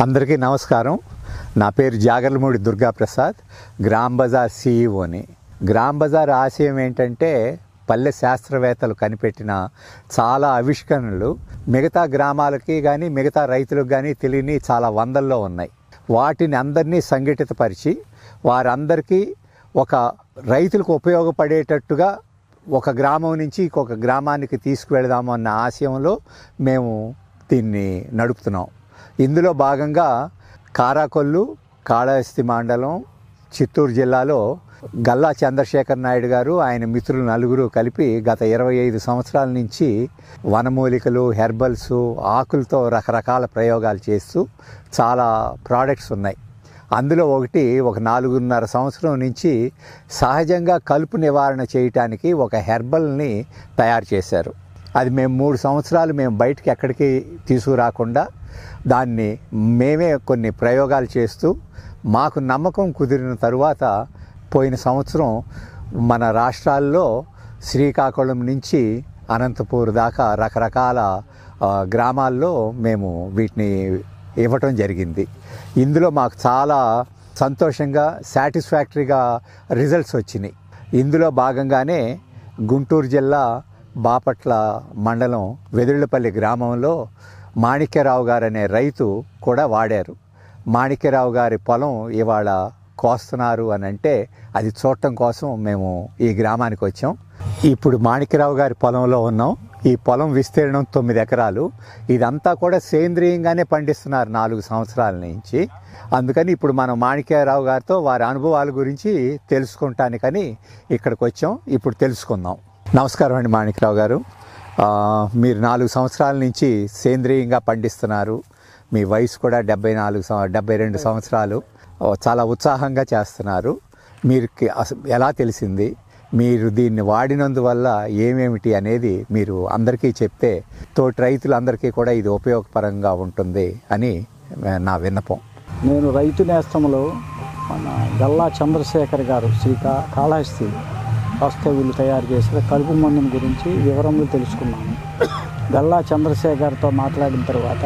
అందరికీ నమస్కారం నా పేరు జాగర్లమూడి దుర్గాప్రసాద్ గ్రామ్ బజార్ సీఈఓని గ్రామ్ బజార్ ఆశయం ఏంటంటే పల్లె శాస్త్రవేత్తలు కనిపెట్టిన చాలా ఆవిష్కరణలు మిగతా గ్రామాలకి కానీ మిగతా రైతులకు కానీ తెలియని చాలా వందల్లో ఉన్నాయి వాటిని అందరినీ సంఘటితపరిచి వారందరికీ ఒక రైతులకు ఉపయోగపడేటట్టుగా ఒక గ్రామం నుంచి ఇంకొక గ్రామానికి తీసుకువెళదాము అన్న ఆశయంలో మేము దీన్ని నడుపుతున్నాం ఇందులో భాగంగా కారాకొల్లు కాళహస్తి మండలం చిత్తూరు జిల్లాలో గల్లా చంద్రశేఖర్ నాయుడు గారు ఆయన మిత్రులు నలుగురు కలిపి గత ఇరవై ఐదు సంవత్సరాల నుంచి వనమూలికలు హెర్బల్స్ ఆకులతో రకరకాల ప్రయోగాలు చేస్తూ చాలా ప్రోడక్ట్స్ ఉన్నాయి అందులో ఒకటి ఒక నాలుగున్నర సంవత్సరం నుంచి సహజంగా కలుపు నివారణ చేయటానికి ఒక హెర్బల్ని తయారు చేశారు అది మేము మూడు సంవత్సరాలు మేము బయటికి ఎక్కడికి తీసుకురాకుండా దాన్ని మేమే కొన్ని ప్రయోగాలు చేస్తూ మాకు నమ్మకం కుదిరిన తరువాత పోయిన సంవత్సరం మన రాష్ట్రాల్లో శ్రీకాకుళం నుంచి అనంతపూర్ దాకా రకరకాల ఆ, గ్రామాల్లో మేము వీటిని ఇవ్వటం జరిగింది ఇందులో మాకు చాలా సంతోషంగా సాటిస్ఫాక్టరీగా రిజల్ట్స్ వచ్చినాయి ఇందులో భాగంగానే గుంటూరు జిల్లా బాపట్ల మండలం వెదుళ్ళపల్లి గ్రామంలో మాణిక్యరావు గారు అనే రైతు కూడా వాడారు మాణిక్యరావు గారి పొలం ఇవాళ కోస్తున్నారు అని అంటే అది చూడటం కోసం మేము ఈ గ్రామానికి వచ్చాం ఇప్పుడు మాణిక్యరావు గారి పొలంలో ఉన్నాం ఈ పొలం విస్తీర్ణం తొమ్మిది ఎకరాలు ఇదంతా కూడా సేంద్రియంగానే పండిస్తున్నారు నాలుగు సంవత్సరాల నుంచి అందుకని ఇప్పుడు మనం మాణిక్యరావు గారితో వారి అనుభవాల గురించి తెలుసుకుంటానికని ఇక్కడికి వచ్చాం ఇప్పుడు తెలుసుకుందాం నమస్కారం అండి మాణిక్యరావు గారు ఆ, మీరు నాలుగు సంవత్సరాల నుంచి సేంద్రియంగా పండిస్తున్నారు మీ వయసు కూడా డెబ్బై నాలుగు సం- డెబ్బై రెండు సంవత్సరాలు ఓ, చాలా ఉత్సాహంగా చేస్తున్నారు మీరు ఎలా తెలిసింది మీరు దీన్ని వాడినందువల్ల ఏమేమిటి అనేది మీరు అందరికీ చెప్తే తోటి రైతులందరికీ కూడా ఇది ఉపయోగపరంగా ఉంటుంది అని ఆ, నా విన్నపం నేను రైతు నేస్తంలో మన గల్లా చంద్రశేఖర్ గారు శ్రీకా కాళహస్తి వాస్తవ్యులు తయారు చేసిన కలుపు మందుని గురించి వివరములు తెలుసుకున్నాను గల్లా చంద్రశేఖర్తో మాట్లాడిన తర్వాత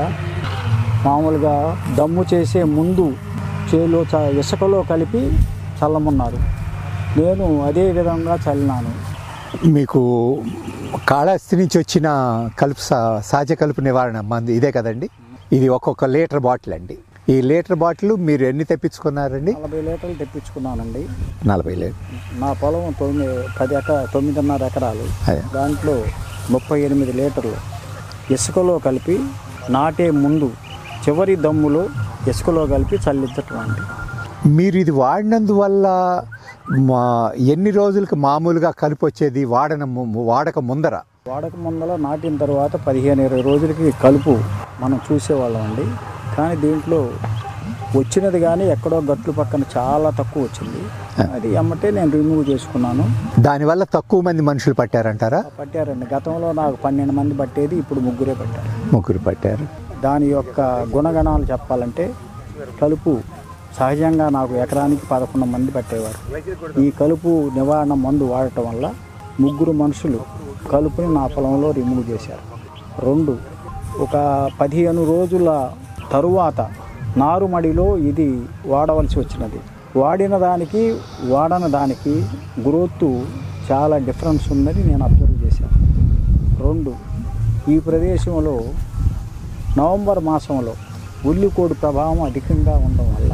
మామూలుగా దమ్ము చేసే ముందు చేలో చ ఇసుకలో కలిపి చల్లమన్నారు నేను అదే విధంగా చల్లినాను మీకు కాళహస్తి నుంచి వచ్చిన కలుపు సా- సహజ కలుపు నివారణ మందు ఇదే కదండి ఇది ఒక్కొక్క లీటర్ బాటిల్ అండి ఈ లీటర్ బాటిల్ మీరు ఎన్ని తెప్పించుకున్నారండి నలభై లీటర్లు తెప్పించుకున్నానండి నలభై లీటర్ నా పొలం తొమ్మిది పది ఎక తొమ్మిదిన్నర ఎకరాలు అదే దాంట్లో ముప్పై ఎనిమిది లీటర్లు ఇసుకలో కలిపి నాటే ముందు చివరి దమ్ములో ఇసుకలో కలిపి చల్లించటం అండి మీరు ఇది వాడినందువల్ల మా ఎన్ని రోజులకి మామూలుగా కలుపు వచ్చేది వాడన ము- వాడక ముందర వాడక ముందల నాటిన తర్వాత పదిహేను ఇరవై రోజులకి కలుపు మనం చూసేవాళ్ళం అండి కానీ దీంట్లో వచ్చినది కానీ ఎక్కడో గట్లు పక్కన చాలా తక్కువ వచ్చింది అది ఎమ్మటే నేను రిమూవ్ చేసుకున్నాను దానివల్ల తక్కువ మంది మనుషులు పట్టారంటారా పట్టారండి గతంలో నాకు పన్నెండు మంది పట్టేది ఇప్పుడు ముగ్గురే పట్టారు ముగ్గురు పట్టారు దాని యొక్క గుణగణాలు చెప్పాలంటే కలుపు సహజంగా నాకు ఎకరానికి పదకొండు మంది పట్టేవారు ఈ కలుపు నివారణ మందు వాడటం వల్ల ముగ్గురు మనుషులు కలుపుని నా పొలంలో రిమూవ్ చేశారు రెండు ఒక పదిహేను రోజుల తరువాత నారుమడిలో ఇది వాడవలసి వచ్చినది వాడిన దానికి వాడని దానికి గ్రోత్ చాలా డిఫరెన్స్ ఉందని నేను అబ్జర్వ్ చేశాను రెండు ఈ ప్రదేశంలో నవంబర్ మాసంలో ఉల్లికోడు ప్రభావం అధికంగా ఉండడం వల్ల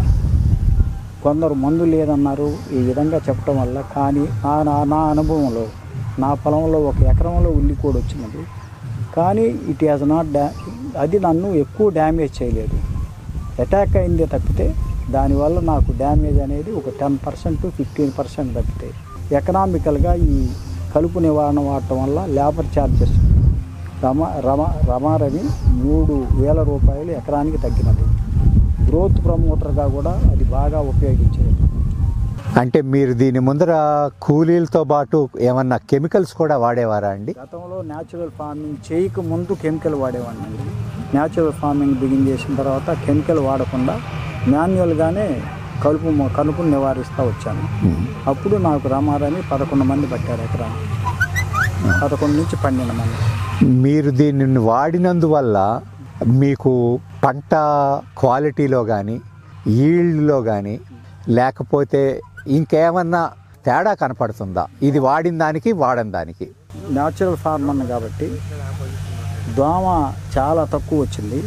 కొందరు మందు లేదన్నారు ఈ విధంగా చెప్పడం వల్ల కానీ నా నా నా అనుభవంలో నా పొలంలో ఒక ఎకరంలో ఉల్లికోడు వచ్చినది కానీ ఇట్ హ్యాస్ నాట్ డా అది నన్ను ఎక్కువ డ్యామేజ్ చేయలేదు అటాక్ అయిందే తప్పితే దానివల్ల నాకు డ్యామేజ్ అనేది ఒక టెన్ పర్సెంట్ ఫిఫ్టీన్ పర్సెంట్ తప్పితే ఎకనామికల్గా ఈ కలుపు నివారణ వాడటం వల్ల లేబర్ ఛార్జెస్ రమ రమ రమారవి మూడు వేల రూపాయలు ఎకరానికి తగ్గినది గ్రోత్ ప్రమోటర్గా కూడా అది బాగా ఉపయోగించేది అంటే మీరు దీని ముందర కూలీలతో పాటు ఏమన్నా కెమికల్స్ కూడా వాడేవారా అండి గతంలో న్యాచురల్ ఫార్మింగ్ చేయక ముందు కెమికల్ వాడేవాడిని అండి న్యాచురల్ ఫార్మింగ్ బిగిన్ చేసిన తర్వాత కెమికల్ వాడకుండా మాన్యువల్గానే కలుపు మొ- కలుపును నివారిస్తూ వచ్చాను అప్పుడు నాకు రమారని పదకొండు మంది పట్టారు ఎకరానికి పదకొండు నుంచి పన్నెండు మంది మీరు దీనిని వాడినందువల్ల మీకు పంట క్వాలిటీలో కానీ ఈల్డ్లో కానీ లేకపోతే ఇంకేమన్నా తేడా కనపడుతుందా ఇది వాడిన దానికి వాడని దానికి న్యాచురల్ ఫార్మ్ అన్న కాబట్టి దోమ చాలా తక్కువ వచ్చింది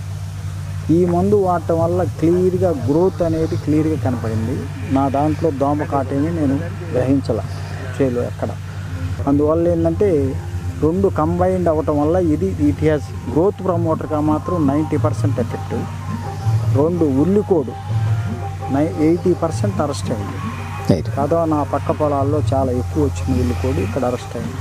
ఈ మందు వాడటం వల్ల క్లియర్గా గ్రోత్ అనేది క్లియర్గా కనపడింది నా దాంట్లో దోమ కాటేమి నేను గ్రహించాల చేలో ఎక్కడ అందువల్ల ఏంటంటే రెండు కంబైన్డ్ అవ్వటం వల్ల ఇది ఇట్ హ్యాస్ గ్రోత్ ప్రమోటర్గా మాత్రం నైంటీ పర్సెంట్ ఎఫెక్ట్ రెండు ఉల్లికోడు నై ఎయిటీ పర్సెంట్ అరెస్ట్ అయింది రైట్. కదా నా పక్క పొలాల్లో చాలా ఎక్కువ వచ్చింది ఉల్లికోడు ఇక్కడ అరెస్ట్ అయింది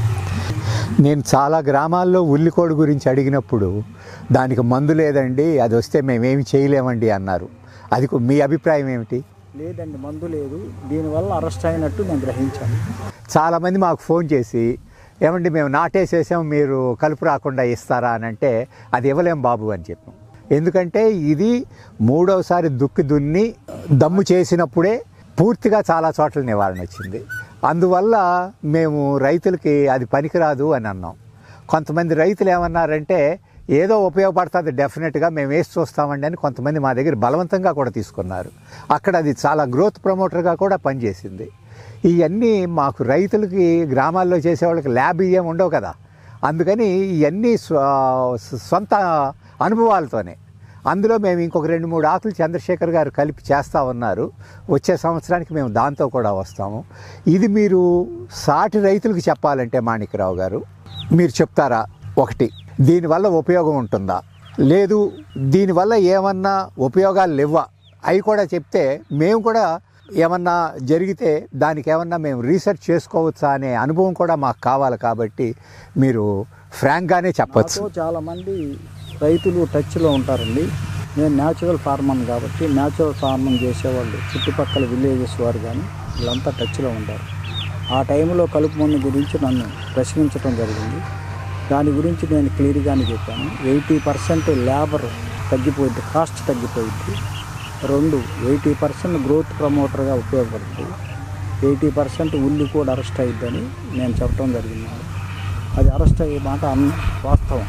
నేను చాలా గ్రామాల్లో ఉల్లికోడు గురించి అడిగినప్పుడు దానికి మందు లేదండి అది వస్తే మేమేమి చేయలేమండి అన్నారు అది కు- మీ అభిప్రాయం ఏమిటి లేదండి మందు లేదు దీనివల్ల అరెస్ట్ అయినట్టు నేను గ్రహించాను చాలామంది మాకు ఫోన్ చేసి ఏమండి మేము నాటేసేసాం మీరు కలుపు రాకుండా ఇస్తారా అని అంటే అది ఇవ్వలేం బాబు అని చెప్పాం ఎందుకంటే ఇది మూడవసారి దుక్కి దున్ని దమ్ము చేసినప్పుడే పూర్తిగా చాలా చోట్ల నివారణ వచ్చింది అందువల్ల మేము రైతులకి అది పనికిరాదు అని అన్నాం కొంతమంది రైతులు ఏమన్నారంటే ఏదో ఉపయోగపడుతుంది డెఫినెట్గా మేము వేసి చూస్తామండి అని కొంతమంది మా దగ్గర బలవంతంగా కూడా తీసుకున్నారు అక్కడ అది చాలా గ్రోత్ ప్రమోటర్గా కూడా పనిచేసింది ఇవన్నీ మాకు రైతులకి గ్రామాల్లో చేసేవాళ్ళకి ల్యాబ్ ఇవేం ఉండవు కదా అందుకని ఇవన్నీ స్వ- సొంత అనుభవాలతోనే అందులో మేము ఇంకొక రెండు మూడు ఆకులు చంద్రశేఖర్ గారు కలిపి చేస్తూ ఉన్నారు వచ్చే సంవత్సరానికి మేము దాంతో కూడా వస్తాము ఇది మీరు సాటి రైతులకు చెప్పాలంటే మాణిక్యరావు గారు మీరు చెప్తారా ఒకటి దీనివల్ల ఉపయోగం ఉంటుందా లేదు దీనివల్ల ఏమన్నా ఉపయోగాలు లేవా అవి కూడా చెప్తే మేము కూడా ఏమన్నా జరిగితే దానికి ఏమన్నా మేము రీసెర్చ్ చేసుకోవచ్చా అనే అనుభవం కూడా మాకు కావాలి కాబట్టి మీరు ఫ్రాంక్గానే చెప్పచ్చు నాతో చాలా మంది రైతులు టచ్లో ఉంటారండి నేను న్యాచురల్ ఫార్మర్ కాబట్టి న్యాచురల్ ఫార్మింగ్ చేసేవాళ్ళు చుట్టుపక్కల విలేజెస్ వారు కానీ వీళ్ళంతా టచ్లో ఉంటారు ఆ టైంలో కలుపు మందు గురించి నన్ను ప్రశ్నించడం జరిగింది దాని గురించి నేను క్లియర్గానే చెప్పాను ఎయిటీ పర్సెంట్ లేబర్ తగ్గిపోయింది కాస్ట్ తగ్గిపోయింది రెండు ఎయిటీ పర్సెంట్ గ్రోత్ ప్రమోటర్గా ఉపయోగపడుతుంది ఎయిటీ పర్సెంట్ ఉల్లి కూడా అరెస్ట్ అయ్యిద్దని నేను చెప్పడం జరిగింది అది అరెస్ట్ అయ్యే మాట అన్న వాస్తవం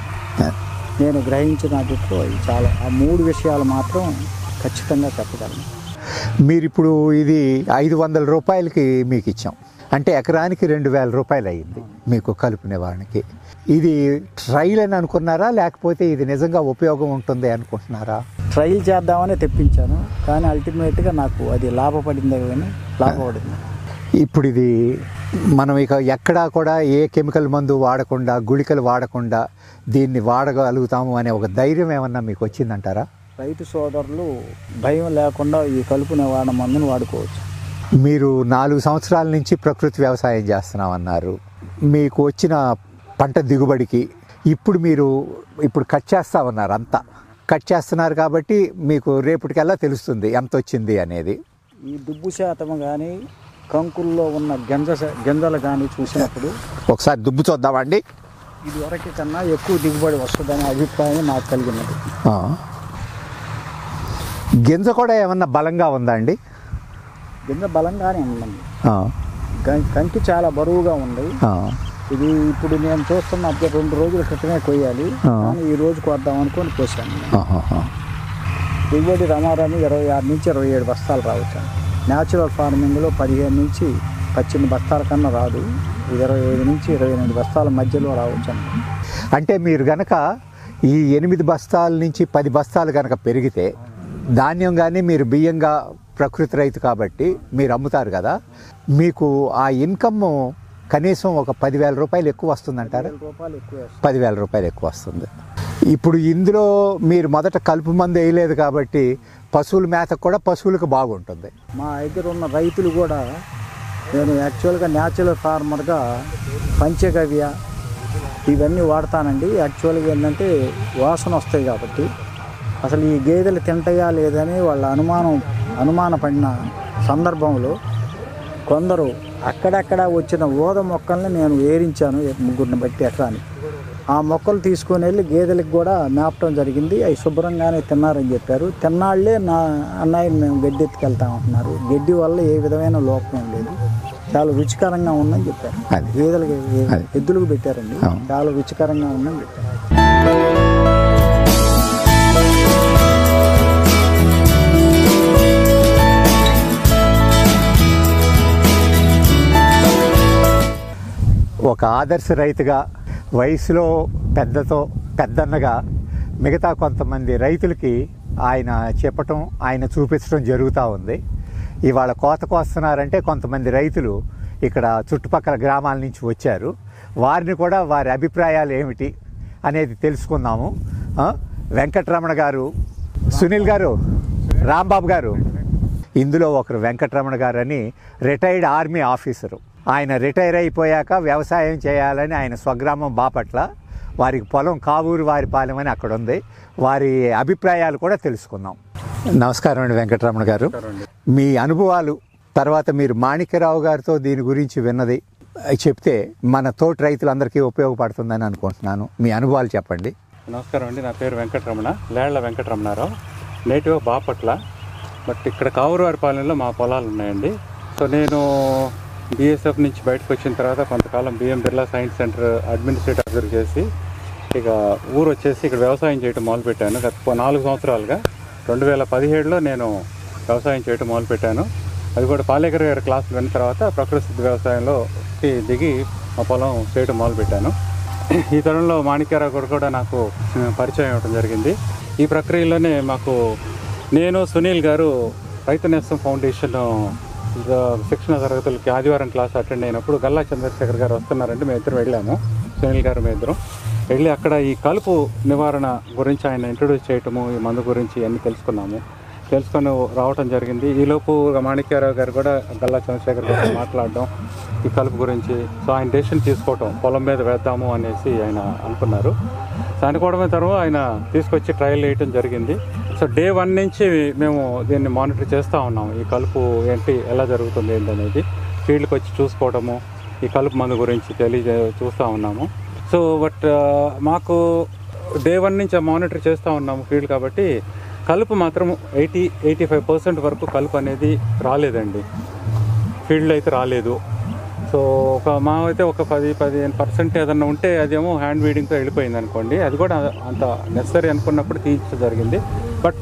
నేను గ్రహించిన వాటిలో ఇది చాలా ఆ మూడు విషయాలు మాత్రం ఖచ్చితంగా చెప్పగలను మీరు ఇప్పుడు ఇది ఐదు వందల రూపాయలకి మీకు ఇచ్చాం అంటే ఎకరానికి రెండు వేల రూపాయలు అయ్యింది మీకు కలుపు నివారణకి ఇది ట్రైల్ అని అనుకున్నారా లేకపోతే ఇది నిజంగా ఉపయోగం ఉంటుంది అనుకుంటున్నారా ట్రయల్ చేద్దామని తెప్పించాను కానీ అల్టిమేట్గా నాకు అది లాభపడిందే కానీ లాభపడింది ఇప్పుడు ఇది మనం ఇక ఎక్కడా కూడా ఏ కెమికల్ మందు వాడకుండా గుళికలు వాడకుండా దీన్ని వాడగలుగుతాము అనే ఒక ధైర్యం ఏమన్నా మీకు వచ్చిందంటారా రైతు సోదరులు భయం లేకుండా ఈ కలుపు నివారణ మందును వాడుకోవచ్చు మీరు నాలుగు సంవత్సరాల నుంచి ప్రకృతి వ్యవసాయం చేస్తున్నామన్నారు మీకు వచ్చిన పంట దిగుబడికి ఇప్పుడు మీరు ఇప్పుడు కట్ చేస్తా ఉన్నారు అంతా కట్ చేస్తున్నారు కాబట్టి మీకు రేపటికల్లా తెలుస్తుంది ఎంత వచ్చింది అనేది ఈ దుబ్బు శాతం కానీ కంకుల్లో ఉన్న గింజ శా- గింజలు కానీ చూసినప్పుడు ఒకసారి దుబ్బు చూద్దామండి ఇది వరకు కన్నా ఎక్కువ దిగుబడి వస్తుందనే అభిప్రాయం నాకు కలిగినది ఆ. గింజ కూడా ఏమన్నా బలంగా ఉందా అండి గింజ బలంగానే ఉందండి ఆ, గం- కంకి చాలా బరువుగా ఉంది ఆ, ఇది ఇప్పుడు నేను చూస్తున్న అప్పుడు రెండు రోజుల క్రితమే కొయ్యాలి ఆ. కానీ ఈ రోజు కొద్దాం అనుకొని కోసాను ఆహాహా. దిగుబడి రమారమి ఇరవై ఆరు నుంచి ఇరవై ఏడు బస్తాలు రావచ్చు న్యాచురల్ ఫార్మింగ్లో పదిహేను నుంచి పద్దెనిమిది బస్తాల కన్నా రాదు ఇది ఇరవై ఐదు నుంచి ఇరవై ఎనిమిది బస్తాల మధ్యలో రావచ్చు అంటే మీరు గనక ఈ ఎనిమిది బస్తాల నుంచి పది బస్తాలు గనక పెరిగితే ధాన్యం కానీ మీరు బియ్యంగా ప్రకృతి రైతు కాబట్టి మీరు అమ్ముతారు కదా మీకు ఆ ఇన్కమ్ కనీసం ఒక పదివేల రూపాయలు ఎక్కువ వస్తుందంటారా రూపాయలు ఎక్కువ వేస్తాం. పదివేల రూపాయలు ఎక్కువ వస్తుంది ఇప్పుడు ఇందులో మీరు మొదట కలుపు మందు వేయలేదు కాబట్టి పశువుల మేతకు కూడా పశువులకు బాగుంటుంది మా దగ్గర ఉన్న రైతులు కూడా నేను యాక్చువల్గా న్యాచురల్ ఫార్మర్గా పంచగవ్య ఇవన్నీ వాడతానండి యాక్చువల్గా ఏంటంటే వాసన వస్తాయి కాబట్టి అసలు ఈ గేదెలు తింటాయా లేదని వాళ్ళ అనుమానం అనుమాన పడిన సందర్భంలో కొందరు అక్కడక్కడ వచ్చిన ఊద మొక్కల్ని నేను ఏరించాను ముగ్గురిని బట్టి ఎకరాని ఆ మొక్కలు తీసుకొని వెళ్ళి గేదెలకు కూడా మేపటం జరిగింది అవి శుభ్రంగానే తిన్నారని చెప్పారు తిన్నాళ్లే నా అన్నయ్య మేము గడ్డి ఎత్తుకెళ్తామంటున్నారు గడ్డి వల్ల ఏ విధమైన లోపం ఏం లేదు చాలా రుచికరంగా ఉందని చెప్పారు అది. గేదెలకి అది. ఎద్దులకు పెట్టారండి అవును. చాలా రుచికరంగా ఉందని చెప్పారు ఒక ఆదర్శ రైతుగా వయసులో పెద్దతో పెద్దన్నగా మిగతా కొంతమంది రైతులకి ఆయన చెప్పటం ఆయన చూపించడం జరుగుతూ ఉంది ఇవాళ కోత కోస్తున్నారంటే కొంతమంది రైతులు ఇక్కడ చుట్టుపక్కల గ్రామాల నుంచి వచ్చారు వారిని కూడా వారి అభిప్రాయాలు ఏమిటి అనేది తెలుసుకుందాము ఆ, వెంకటరమణ గారు సునీల్ గారు రాంబాబు గారు ఇందులో ఒకరు వెంకటరమణ గారు అని రిటైర్డ్ ఆర్మీ ఆఫీసరు ఆయన రిటైర్ అయిపోయాక వ్యవసాయం చేయాలని ఆయన స్వగ్రామం బాపట్ల వారికి పొలం కావూరు వారి పాలెం అని అక్కడ ఉంది వారి అభిప్రాయాలు కూడా తెలుసుకుందాం నమస్కారం అండి వెంకటరమణ గారు మీ అనుభవాలు తర్వాత మీరు మాణిక్యరావు గారితో దీని గురించి విన్నది చెప్తే మన తోటి రైతులందరికీ ఉపయోగపడుతుందని అనుకుంటున్నాను మీ అనుభవాలు చెప్పండి నమస్కారం అండి నా పేరు వెంకటరమణ లేళ్ల వెంకటరమణారావు నేటివ్ బాపట్ల బట్ ఇక్కడ కావురువారిపాలెంలో మా పొలాలు ఉన్నాయండి సో నేను బీఎస్ఎఫ్ నుంచి బయటకు వచ్చిన తర్వాత కొంతకాలం BM Birla science centre administrative observe చేసి ఇక ఊరు వచ్చేసి ఇక్కడ వ్యవసాయం చేయటం మొదలుపెట్టాను గత పో- నాలుగు సంవత్సరాలుగా రెండు వేల పదిహేడులో నేను వ్యవసాయం చేయటం మొదలుపెట్టాను అది కూడా పాలేకర్ గారి క్లాసులు విన్న తర్వాత ప్రకృతి సిద్ధ వ్యవసాయంలో దిగి మా పొలం చేయటం మొదలుపెట్టాను ఈ తరంలో మాణిక్యరావు గారు కూడా నాకు ఆ, పరిచయం అవ్వడం జరిగింది ఈ ప్రక్రియలోనే మాకు నేను సునీల్ గారు రైతు నేస్తం ఫౌండేషన్ ఆ, శిక్షణ తరగతులకి ఆదివారం క్లాస్ అటెండ్ అయినప్పుడు గల్లా చంద్రశేఖర్ గారు వస్తున్నారంటే మేము ఇద్దరు వెళ్ళాము సునీల్ గారు మేము ఇద్దరం వెళ్ళి అక్కడ ఈ కలుపు నివారణ గురించి ఆయన ఇంట్రొడ్యూస్ చేయటము ఈ మందు గురించి అన్నీ తెలుసుకున్నాము తెలుసుకొని రావటం జరిగింది ఈలోపు మాణిక్యారావు గారు కూడా గల్లా చంద్రశేఖర్ గారు మాట్లాడడం ఈ కలుపు గురించి సో ఆయన డెసిషన్ తీసుకోవటం పొలం మీద వేద్దాము అనేసి ఆయన అనుకున్నారు సో అనుకోవడమే తర్వాత ఆయన తీసుకొచ్చి ట్రయల్ వేయటం జరిగింది సో డే వన్ నుంచి మేము దీన్ని మానిటర్ చేస్తూ ఉన్నాము ఈ కలుపు ఏంటి ఎలా జరుగుతుంది ఏంటి అనేది ఫీల్డ్కి వచ్చి చూసుకోవడము ఈ కలుపు మందు గురించి తెలియజే చూస్తూ ఉన్నాము సో బట్ మాకు డే వన్ నుంచి మానిటర్ చేస్తూ ఉన్నాము ఫీల్డ్ కాబట్టి కలుపు మాత్రం ఎయిటీ ఎయిటీ ఫైవ్ పర్సెంట్ వరకు కలుపు అనేది రాలేదండి ఫీల్డ్ అయితే రాలేదు సో ఒక మా అయితే ఒక పది పదిహేను పర్సెంట్ ఏదన్నా ఉంటే అదేమో హ్యాండ్ వీడింగ్తో వెళ్ళిపోయింది అనుకోండి అది కూడా అంత నెసరీ అనుకున్నప్పుడు తీయించడం జరిగింది బట్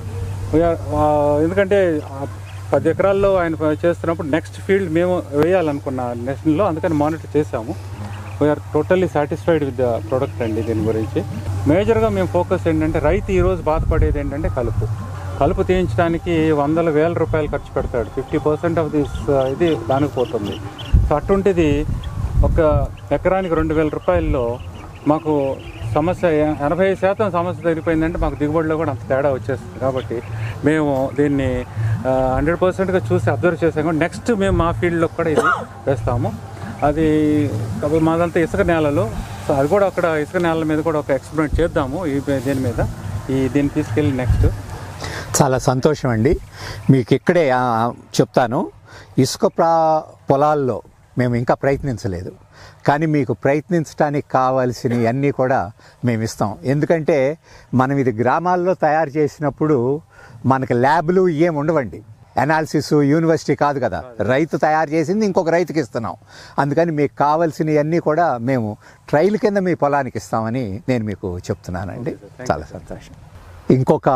ఎందుకంటే ఆ పది ఎకరాల్లో ఆయన చేస్తున్నప్పుడు నెక్స్ట్ ఫీల్డ్ మేము వేయాలనుకున్న నేషనల్లో అందుకని మానిటర్ చేసాము we're totally satisfied with the product అండి దీని గురించి మేజర్గా మేము ఫోకస్ ఏంటంటే రైతు ఈరోజు బాధపడేది ఏంటంటే కలుపు కలుపు తీయించడానికి వందల వేల రూపాయలు ఖర్చు పెడతాడు ఫిఫ్టీ పర్సెంట్ ఆఫ్ దిస్ ఇది దానికి పోతుంది సో అటువంటిది ఒక ఎకరానికి రెండు వేల రూపాయల్లో మాకు సమస్య ఎ- ఎనభై శాతం సమస్య తగ్గిపోయిందంటే మాకు దిగుబడిలో కూడా అంత తేడా వచ్చేస్తుంది కాబట్టి మేము దీన్ని హండ్రెడ్ పర్సెంట్గా చూసి అబ్జర్వ్ చేసాము నెక్స్ట్ మేము మా ఫీల్డ్లో కూడా ఇది వేస్తాము అది కాబట్టి మాదంతా ఇసుక నేలలో సో అది కూడా అక్కడ ఇసుక నేల మీద కూడా ఒక ఎక్స్పెరిమెంట్ చేద్దాము ఈ దీని మీద ఈ దీన్ని తీసుకెళ్ళి నెక్స్ట్ చాలా సంతోషం అండి మీకు ఇక్కడే ఆ, చెప్తాను ఇసుక ప్రా పొలాల్లో మేము ఇంకా ప్రయత్నించలేదు కానీ మీకు ప్రయత్నించడానికి కావాల్సినవి అన్నీ కూడా మేము ఇస్తాం ఎందుకంటే మనం ఇది గ్రామాల్లో తయారు చేసినప్పుడు మనకి ల్యాబ్లు ఏం ఉండవండి అనాలిసిస్ యూనివర్సిటీ కాదు కదా రైతు తయారు చేసింది ఇంకొక రైతుకి ఇస్తున్నాం అందుకని మీకు కావాల్సినవన్నీ కూడా మేము ట్రైల్ కింద మీ పొలానికి ఇస్తామని నేను మీకు చెప్తున్నానండి చాలా సంతోషం ఇంకొక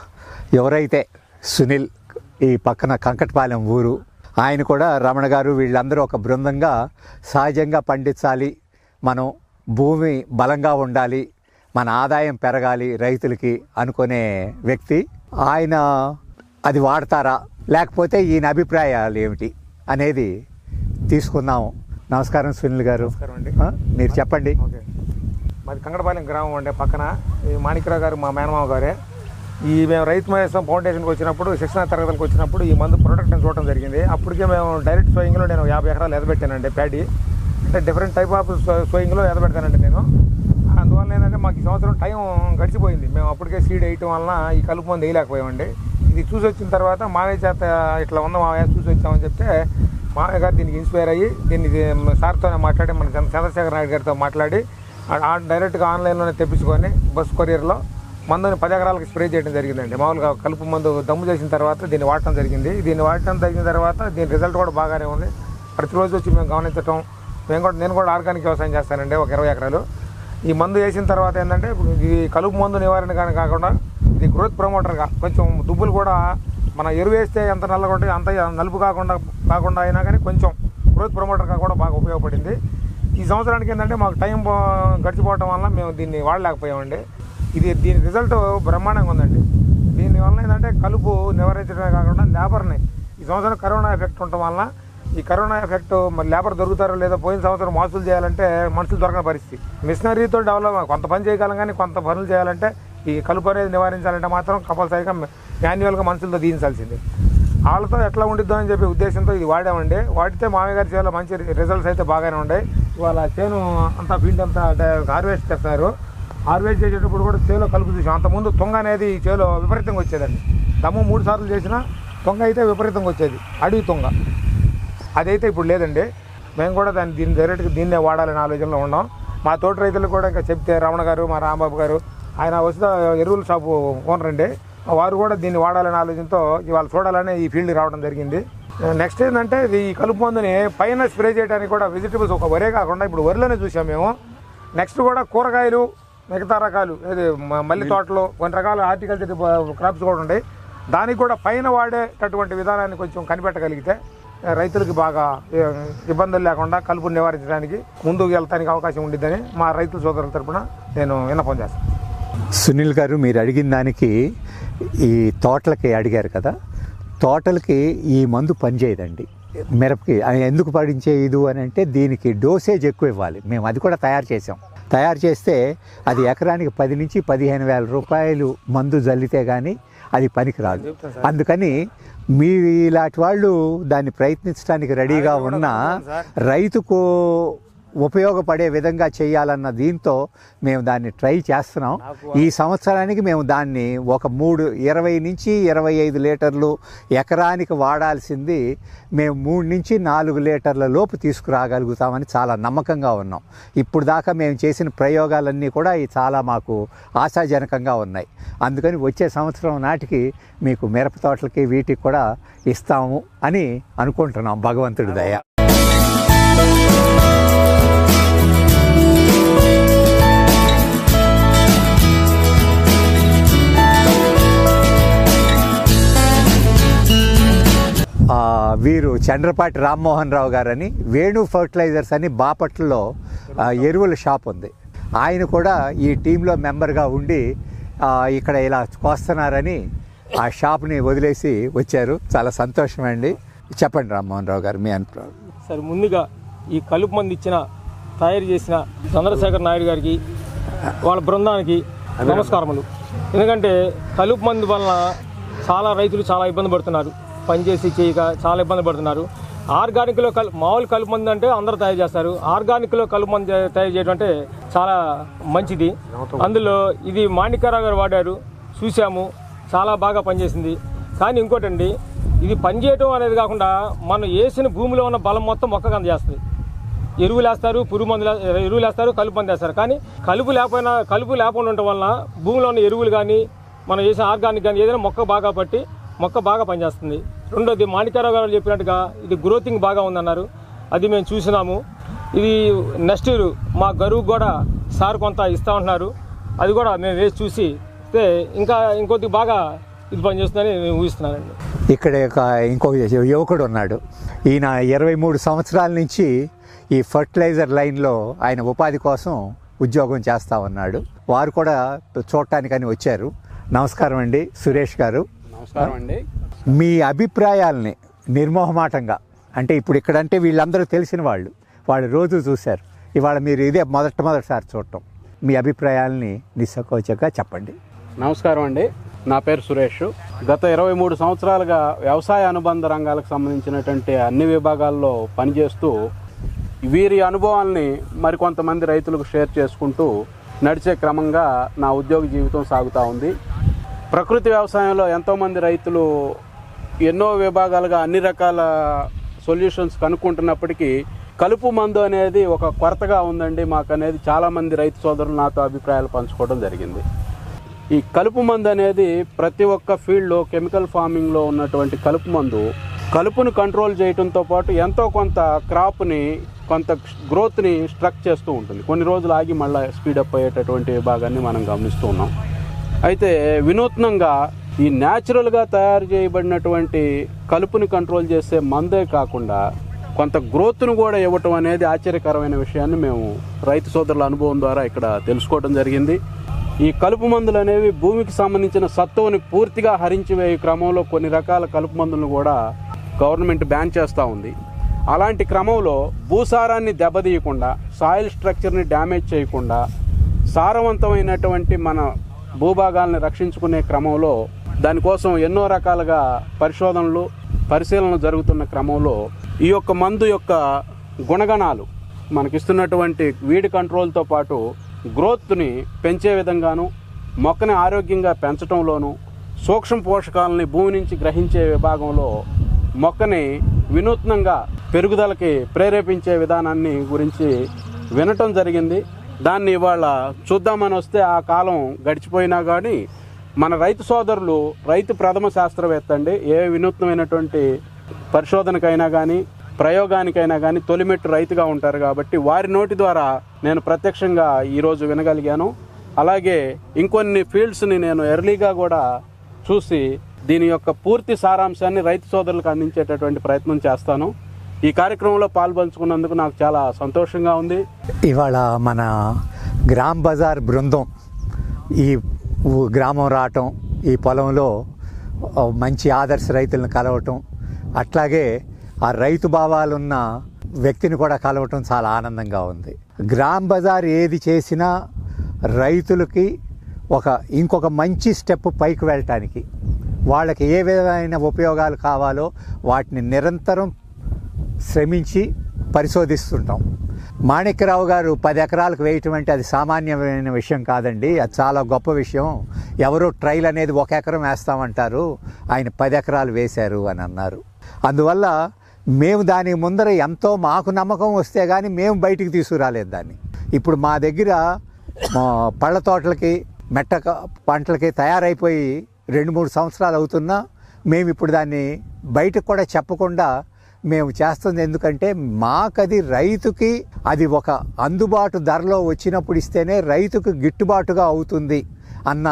ఎవరైతే సునీల్ ఈ పక్కన కంకటపాలెం ఊరు ఆయన కూడా రమణ గారు వీళ్ళందరూ ఒక బృందంగా సహజంగా పండించాలి మనం భూమి బలంగా ఉండాలి మన ఆదాయం పెరగాలి రైతులకి అనుకునే వ్యక్తి ఆయన అది వాడతారా లేకపోతే ఈయన అభిప్రాయాలు ఏమిటి అనేది తీసుకుందాం నమస్కారం సునీల్ గారు నమస్కారం అండి. ఆ, మీరు చెప్పండి ఓకే మాది కంగడపాలెం గ్రామం అండి పక్కన ఈ మాణిక్యరావు గారు మా మేనమామ గారే ఈ మేము రైతు మహేశం ఫౌండేషన్కి వచ్చినప్పుడు శిక్షణ తరగతులకు వచ్చినప్పుడు ఈ మందు ప్రొడక్ట్ని చూడటం జరిగింది అప్పటికే మేము డైరెక్ట్ సోయింగ్లో నేను యాభై ఎకరాలు ఎదబెట్టానండి ప్యాడీ అంటే డిఫరెంట్ టైప్ ఆఫ్ సోయింగ్లో ఎదబెడతానండి నేను అందువల్ల ఏంటంటే మాకు ఈ సంవత్సరం టైం గడిచిపోయింది మేము అప్పటికే సీడ్ వేయటం వలన ఈ కలుపు మందు వేయలేకపోయామండి ఇది చూసి వచ్చిన తర్వాత మావయ్య చేత ఇట్లా ఉన్న మావయ్య చూసి వచ్చామని చెప్తే మావయ్య గారు దీనికి ఇన్స్పైర్ అయ్యి దీన్ని సార్తోనే మాట్లాడి మన చంద్ర- చంద్రశేఖర్ నాయుడు గారితో మాట్లాడి ఆ- ఆ డైరెక్ట్గా ఆన్లైన్లోనే తెప్పించుకొని బస్ కొరియర్లో మందుని పది ఎకరాలకు స్ప్రే చేయడం జరిగిందండి మామూలుగా కలుపు మందు దమ్ము చేసిన తర్వాత దీన్ని వాడటం జరిగింది దీన్ని వాడటం జరిగిన తర్వాత దీని రిజల్ట్ కూడా బాగానే ఉంది ప్రతిరోజు వచ్చి మేము గమనించటం మేము కూడా నేను కూడా ఆర్గానిక్ వ్యవసాయం చేస్తానండి ఒక ఇరవై ఎకరాలు ఈ మందు వేసిన తర్వాత ఏంటంటే ఇప్పుడు ఈ కలుపు మందు నివారణ కానీ కాకుండా ఇది గ్రోత్ ప్రమోటర్గా కొంచెం దుబ్బులు కూడా మన ఎరువు వేస్తే ఎంత నల్లగా ఉంటుంది అంత నలుపు కాకుండా కాకుండా అయినా కానీ కొంచెం గ్రోత్ ప్రమోటర్గా కూడా బాగా ఉపయోగపడింది ఈ సంవత్సరానికి ఏంటంటే మాకు టైం పో- గడిచిపోవటం వల్ల మేము దీన్ని వాడలేకపోయామండి ఇది దీని రిజల్ట్ బ్రహ్మాండంగా ఉందండి దీనివల్ల ఏంటంటే కలుపు నివారించడమే కాకుండా లేబర్ని ఈ సంవత్సరం కరోనా ఎఫెక్ట్ ఉండటం వల్ల ఈ కరోనా ఎఫెక్ట్ మరి లేబర్ దొరుకుతారో లేదో పోయిన సంవత్సరం మోసాలు చేయాలంటే మనుషులు దొరకని పరిస్థితి మిషనరీతో డెవలప్ కొంత పని చేయగలం కానీ కొంత పనులు చేయాలంటే ఈ కలుపు అనేది నివారించాలంటే మాత్రం కంపల్సరీగా మాన్యువల్గా మనుషులతో దీయించాల్సిందే వాళ్ళతో ఎట్లా ఉండిద్దాం అని చెప్పి ఉద్దేశంతో ఇది వాడామండి వాడితే మామయ్య గారి చేలో మంచి రిజల్ట్స్ అయితే బాగానే ఉన్నాయి ఇవాళ చేను అంతా ఫీల్డ్ అంతా హార్వెస్ట్ చేస్తారు హార్వెస్ట్ చేసేటప్పుడు కూడా చేలో కలుపు చూసాం అంతకుముందు తొంగ అనేది ఈ చేలో విపరీతంగా వచ్చేదండి దమ్ము మూడు సార్లు చేసినా తొంగ అయితే విపరీతంగా వచ్చేది అడవి తొంగ అదైతే ఇప్పుడు లేదండి మేము కూడా దాన్ని దీన్ని డైరెక్ట్గా దీన్నే వాడాలనే ఆలోచనలో ఉన్నాం మా తోటి రైతులకు కూడా ఇంకా చెప్తే రమణ గారు మా రాంబాబు గారు ఆయన వస్తే ఎరువుల షాపు ఓనర్ అండి వారు కూడా దీన్ని వాడాలనే ఆలోచనతో ఇవాళ చూడాలని ఈ ఫీల్డ్ రావడం జరిగింది నెక్స్ట్ ఏంటంటే ఇది ఈ కలుపు మందుని పైన స్ప్రే చేయడానికి కూడా వెజిటబుల్స్ ఒక వరే కాకుండా ఇప్పుడు వరిలోనే చూసాం మేము నెక్స్ట్ కూడా కూరగాయలు మిగతా రకాలు ఏది మ- మల్లి తోటలు కొన్ని రకాల హార్టికల్చర్ క్రాప్స్ కూడా ఉన్నాయి దానికి కూడా పైన వాడేటటువంటి విధానాన్ని కొంచెం కనిపెట్టగలిగితే ఆ, రైతులకి బాగా ఏ, ఇబ్బందులు లేకుండా కలుపుని నివారించడానికి ముందుకు వెళ్తానికి అవకాశం ఉండిద్దని మా రైతుల సోదరుల తరపున నేను విన్నపం చేస్తాను సునీల్ గారు మీరు అడిగిన దానికి ఈ తోటలకి అడిగారు కదా తోటలకి ఈ మందు పనిచేయదండి మిరపకి అది ఎందుకు పడించేయదు అని అంటే దీనికి డోసేజ్ ఎక్కువ ఇవ్వాలి మేము అది కూడా తయారు చేసాం తయారు చేస్తే అది ఎకరానికి పది నుంచి పదిహేను వేల రూపాయలు మందు జల్లితే కానీ అది పనికిరాదు అందుకని మీ ఇలాంటి వాళ్ళు దాన్ని ప్రయత్నించడానికి రెడీగా ఉన్న రైతుకు ఉపయోగపడే విధంగా చేయాలన్న దీంతో మేము దాన్ని ట్రై చేస్తున్నాం ఈ సంవత్సరానికి మేము దాన్ని ఒక మూడు ఇరవై నుంచి ఇరవై ఐదు లీటర్లు ఎకరానికి వాడాల్సింది మేము మూడు నుంచి నాలుగు లీటర్ల లోపు తీసుకురాగలుగుతామని చాలా నమ్మకంగా ఉన్నాం ఇప్పుడు దాకా మేము చేసిన ప్రయోగాలన్నీ కూడా ఇవి చాలా మాకు ఆశాజనకంగా ఉన్నాయి అందుకని వచ్చే సంవత్సరం నాటికి మీకు మిరప తోటలకి వీటికి కూడా ఇస్తాము అని అనుకుంటున్నాం భగవంతుడి దయ ఆ, వీరు చంద్రపాటి రామ్మోహన్ రావు గారని వేణు ఫర్టిలైజర్స్ అని బాపట్లలో ఆ, ఎరువుల షాప్ ఉంది ఆయన కూడా ఈ టీంలో మెంబర్గా ఉండి ఆ, ఇక్కడ ఇలా కోస్తున్నారని ఆ షాప్ని వదిలేసి వచ్చారు చాలా సంతోషం అండి చెప్పండి రామ్మోహన్ రావు గారు మీ అభిప్రాయం సరే ముందుగా ఈ కలుపు మంది ఇచ్చిన తయారు చేసిన చంద్రశేఖర్ నాయుడు గారికి వాళ్ళ బృందానికి నమస్కారములు ఎందుకంటే కలుపు మందు వలన చాలా రైతులు చాలా ఇబ్బంది పడుతున్నారు పనిచేసి చేయక చాలా ఇబ్బంది పడుతున్నారు ఆర్గానిక్లో కలు మామూలు కలుపు మందు అంటే అందరూ తయారు చేస్తారు ఆర్గానిక్లో కలుపు మందు తయారు చేయడం అంటే చాలా మంచిది అందులో ఇది మాణిక్యరావు గారు వాడారు చూసాము చాలా బాగా పనిచేసింది కానీ ఇంకోటండి ఇది పనిచేయటం అనేది కాకుండా మనం వేసిన భూమిలో ఉన్న బలం మొత్తం మొక్కకు అందజేస్తుంది ఎరువులు వేస్తారు పురుగు మందులు వే- ఎరువులు వేస్తారు కలుపు మందు వేస్తారు కానీ కలుపు లేకపోయినా కలుపు లేకుండా ఉండటం వలన భూమిలో ఉన్న ఎరువులు కానీ మనం చేసిన ఆర్గానిక్ కానీ ఏదైనా మొక్క బాగా పట్టి మొక్క బాగా పనిచేస్తుంది రెండోది మాణిక్యరావు గారు చెప్పినట్టుగా ఇది గ్రోతింగ్ బాగా ఉందన్నారు అది మేము చూసినాము ఇది నెక్స్ట్ ఇయర్ మా గరువు కూడా సార్ కొంత ఇస్తా ఉంటున్నారు అది కూడా మేము వేసి చూసి ఇస్తే ఇంకా ఇంకొద్ది బాగా ఇది పనిచేస్తుందని నేను ఊహిస్తున్నానండి ఇక్కడ ఒక ఇంకొక యువకుడు ఉన్నాడు ఈయన ఇరవై మూడు సంవత్సరాల నుంచి ఈ ఫర్టిలైజర్ లైన్లో ఆయన ఉపాధి కోసం ఉద్యోగం చేస్తూ ఉన్నాడు వారు కూడా చూడటానికని వచ్చారు నమస్కారం అండి సురేష్ గారు నమస్కారం అండి మీ అభిప్రాయాల్ని నిర్మోహమాటంగా అంటే ఇప్పుడు ఇక్కడంటే వీళ్ళందరూ తెలిసిన వాళ్ళు వాళ్ళు రోజు చూశారు ఇవాళ మీరు ఇదే మొదట మొదటిసారి చూడటం మీ అభిప్రాయాల్ని నిస్సకోచంగా చెప్పండి నమస్కారం అండి నా పేరు సురేష్ గత ఇరవై మూడు సంవత్సరాలుగా వ్యవసాయ అనుబంధ రంగాలకు సంబంధించినటువంటి అన్ని విభాగాల్లో పనిచేస్తూ వీరి అనుభవాల్ని మరికొంతమంది రైతులకు షేర్ చేసుకుంటూ నడిచే క్రమంగా నా ఉద్యోగ జీవితం సాగుతూ ఉంది ప్రకృతి వ్యవసాయంలో ఎంతోమంది రైతులు ఎన్నో విభాగాలుగా అన్ని రకాల సొల్యూషన్స్ కనుక్కుంటున్నప్పటికీ కలుపు మందు అనేది ఒక కొరతగా ఉందండి మాకు అనేది చాలామంది రైతు సోదరులు నాతో అభిప్రాయాలు పంచుకోవడం జరిగింది ఈ కలుపు మందు అనేది ప్రతి ఒక్క ఫీల్డ్లో కెమికల్ ఫార్మింగ్లో ఉన్నటువంటి కలుపు మందు కలుపును కంట్రోల్ చేయడంతో పాటు ఎంతో కొంత క్రాప్ని కొంత గ్రోత్ని స్ట్రక్ చేస్తూ ఉంటుంది కొన్ని రోజులు ఆగి మళ్ళీ స్పీడప్ అయ్యేటటువంటి భాగాన్ని మనం గమనిస్తూ ఉన్నాం అయితే వినూత్నంగా ఈ న్యాచురల్గా తయారు చేయబడినటువంటి కలుపుని కంట్రోల్ చేసే మందే కాకుండా కొంత గ్రోత్ను కూడా ఇవ్వటం అనేది ఆశ్చర్యకరమైన విషయాన్ని మేము రైతు సోదరుల అనుభవం ద్వారా ఇక్కడ తెలుసుకోవడం జరిగింది ఈ కలుపు మందులు అనేవి భూమికి సంబంధించిన సత్తువుని పూర్తిగా హరించివేయ క్రమంలో కొన్ని రకాల కలుపు మందులను కూడా గవర్నమెంట్ బ్యాన్ చేస్తూ ఉంది అలాంటి క్రమంలో భూసారాన్ని దెబ్బతీయకుండా సాయిల్ స్ట్రక్చర్ని డ్యామేజ్ చేయకుండా సారవంతమైనటువంటి మన భూభాగాల్ని రక్షించుకునే క్రమంలో దానికోసం ఎన్నో రకాలుగా పరిశోధనలు పరిశీలనలు జరుగుతున్న క్రమంలో ఈ యొక్క మందు యొక్క గుణగణాలు మనకిస్తున్నటువంటి వీడి కంట్రోల్తో పాటు గ్రోత్ని పెంచే విధంగాను మొక్కని ఆరోగ్యంగా పెంచడంలోను సూక్ష్మ పోషకాలని భూమి నుంచి గ్రహించే విభాగంలో మొక్కని వినూత్నంగా పెరుగుదలకి ప్రేరేపించే విధానాన్ని గురించి వినటం జరిగింది దాన్ని ఇవాళ చూద్దామని వస్తే ఆ కాలం గడిచిపోయినా కానీ మన రైతు సోదరులు రైతు ప్రథమ శాస్త్రవేత్త అండి ఏ వినూత్నమైనటువంటి పరిశోధనకైనా కానీ ప్రయోగానికైనా కానీ తొలిమెట్టు రైతుగా ఉంటారు కాబట్టి వారి నోటి ద్వారా నేను ప్రత్యక్షంగా ఈరోజు వినగలిగాను అలాగే ఇంకొన్ని ఫీల్డ్స్ని నేను ఎర్లీగా కూడా చూసి దీని యొక్క పూర్తి సారాంశాన్ని రైతు సోదరులకు అందించేటటువంటి ప్రయత్నం చేస్తాను ఈ కార్యక్రమంలో పాల్పంచుకున్నందుకు నాకు చాలా సంతోషంగా ఉంది ఇవాళ మన గ్రామ్ బజార్ బృందం ఈ ఊ- గ్రామం రావటం ఈ పొలంలో ఓ మంచి ఆదర్శ రైతులను కలవటం అట్లాగే ఆ రైతు భావాలున్న వ్యక్తిని కూడా కలవటం చాలా ఆనందంగా ఉంది గ్రామ్ బజార్ ఏది చేసినా రైతులకి ఒక ఇంకొక మంచి స్టెప్ పైకి వెళ్ళటానికి వాళ్ళకి ఏ విధమైన ఉపయోగాలు కావాలో వాటిని నిరంతరం శ్రమించి పరిశోధిస్తుంటాం మాణిక్యరావు గారు పది ఎకరాలకు వేయటం అంటే అది సామాన్యమైన విషయం కాదండి అది చాలా గొప్ప విషయం ఎవరో ట్రైల్ అనేది ఒక ఎకరం వేస్తామంటారు ఆయన పది ఎకరాలు వేశారు అని అన్నారు అందువల్ల మేము దాని ముందర ఎంతో మాకు నమ్మకం వస్తే కానీ మేము బయటికి తీసుకురాలేదు దాన్ని ఇప్పుడు మా దగ్గర మా పళ్ళ తోటలకి మెట్ట క- పంటలకి తయారైపోయి రెండు మూడు సంవత్సరాలు అవుతున్నా మేము ఇప్పుడు దాన్ని బయటకు కూడా చెప్పకుండా మేము చేస్తుంది ఎందుకంటే మాకది రైతుకి అది ఒక అందుబాటు ధరలో వచ్చినప్పుడు ఇస్తేనే రైతుకు గిట్టుబాటుగా అవుతుంది అన్న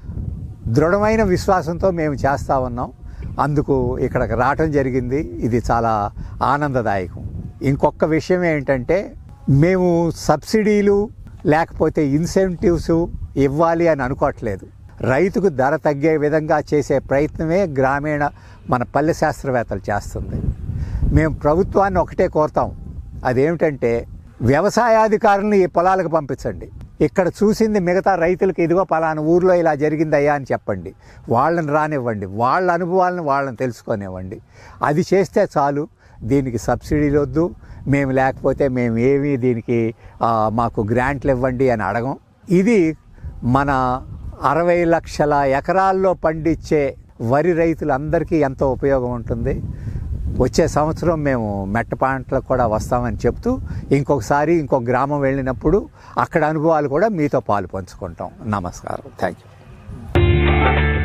దృఢమైన విశ్వాసంతో మేము చేస్తూ ఉన్నాం అందుకు ఇక్కడికి రావటం జరిగింది ఇది చాలా ఆనందదాయకం ఇంకొక విషయం ఏంటంటే మేము సబ్సిడీలు లేకపోతే ఇన్సెంటివ్స్ ఇవ్వాలి అని అనుకోవట్లేదు రైతుకు ధర తగ్గే విధంగా చేసే ప్రయత్నమే గ్రామీణ మన పల్లె శాస్త్రవేత్తలు చేస్తుంది మేము ప్రభుత్వాన్ని ఒకటే కోరుతాం అదేమిటంటే వ్యవసాయాధికారులను ఈ పొలాలకు పంపించండి ఇక్కడ చూసింది మిగతా రైతులకు ఇదిగో పలానా ఊర్లో ఇలా జరిగిందయ్యా అని చెప్పండి వాళ్ళని రానివ్వండి వాళ్ళ అనుభవాలను వాళ్ళని తెలుసుకొనివ్వండి అది చేస్తే చాలు దీనికి సబ్సిడీలు వద్దు మేము లేకపోతే మేము ఏమీ దీనికి ఆ, మాకు గ్రాంట్లు ఇవ్వండి అని అడగం ఇది మన అరవై లక్షల ఎకరాల్లో పండించే వరి రైతులందరికీ ఎంతో ఉపయోగం ఉంటుంది వచ్చే సంవత్సరం మేము మెట్ట పంటలకు కూడా వస్తామని చెప్తూ ఇంకొకసారి ఇంకొక గ్రామం వెళ్ళినప్పుడు అక్కడ అనుభవాలు కూడా మీతో పాలు పంచుకుంటాం నమస్కారం థ్యాంక్ యూ